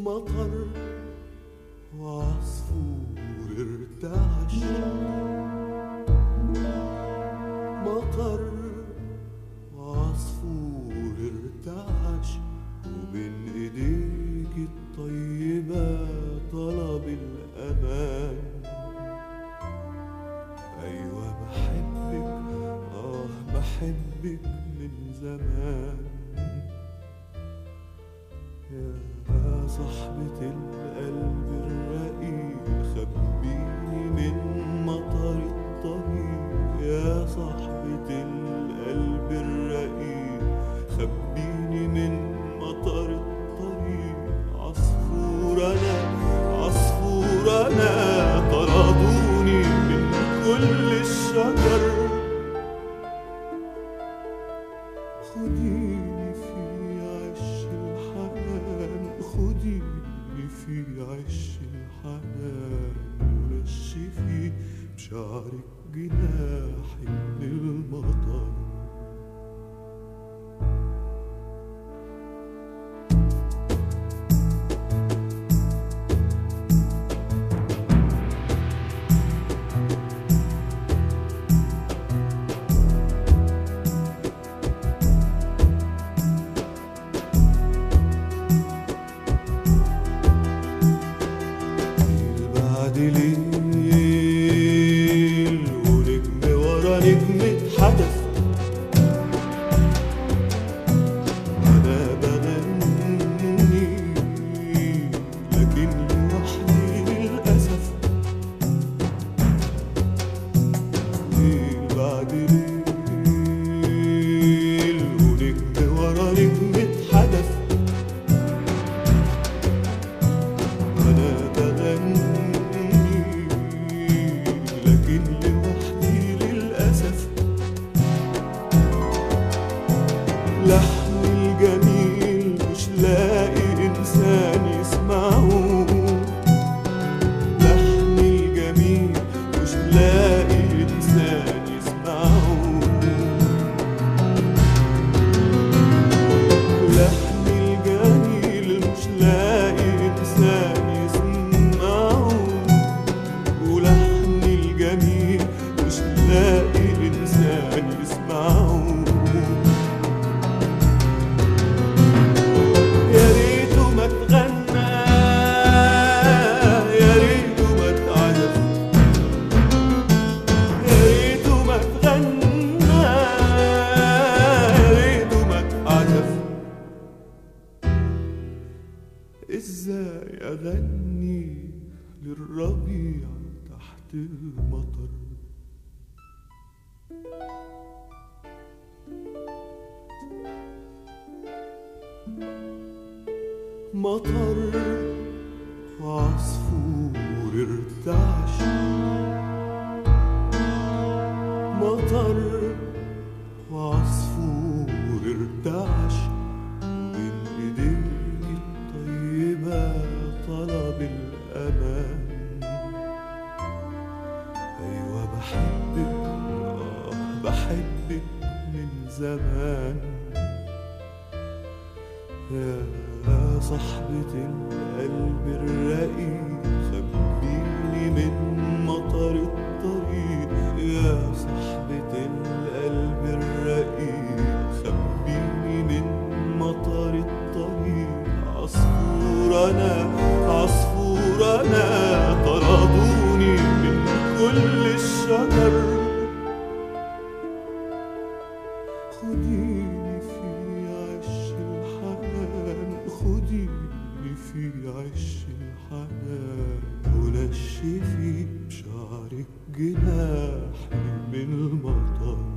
مطر وعصفور ارتعش مطر وعصفور ارتعش وبين ايديك الطيبة طلب الأمان أيوة بحبك آه بحبك من زمان يا صاحبة القلب الرقيق خبيني من مطر الطريق يا صاحبة القلب الرقيق خبيني من مطر الطريق عصفور أنا عصفور أنا طردوني من كل الشجر خديني في عش الحنان خديني في عش الحنان ونشفي بشعرك جناحي من المطر ليل بعد ليل ونجم ورا نجم حدث أنا بغني لكن لوحدي للأسف ليل بعد ليل ونجم ورا نجم حدث أنا بغني لكن لوحدي للأسف لحن الجميل مش لاقي إنسان يسمعه لحن الجميل مش لاقي إنسان يسمعه لحن الجميل مش لاقي إنسان يسمعه ولحن الجميل مش لاقي إنسان يسمعه يا ريته ما اتغنى يا ريته ما اتعزف يا ريته ما اتغنى يا ريته ما اتعزف ازاي اغني للربيع تحت المطر مطر وعصفور ارتعش مطر وعصفور ارتعش بين ايديك الطيبة طلب الأمان أيوة بحبك آه بحبك من زمان يا صاحبة القلب الرقيق خبيني من مطر الطريق يا صاحبة القلب الرقيق خبيني من مطر الطريق عصفور أنا عصفور أنا طردوني من كل الشجر خديني في عش الحنان خديني في عش الحنان ونشفي بشعرك جناحي من المطر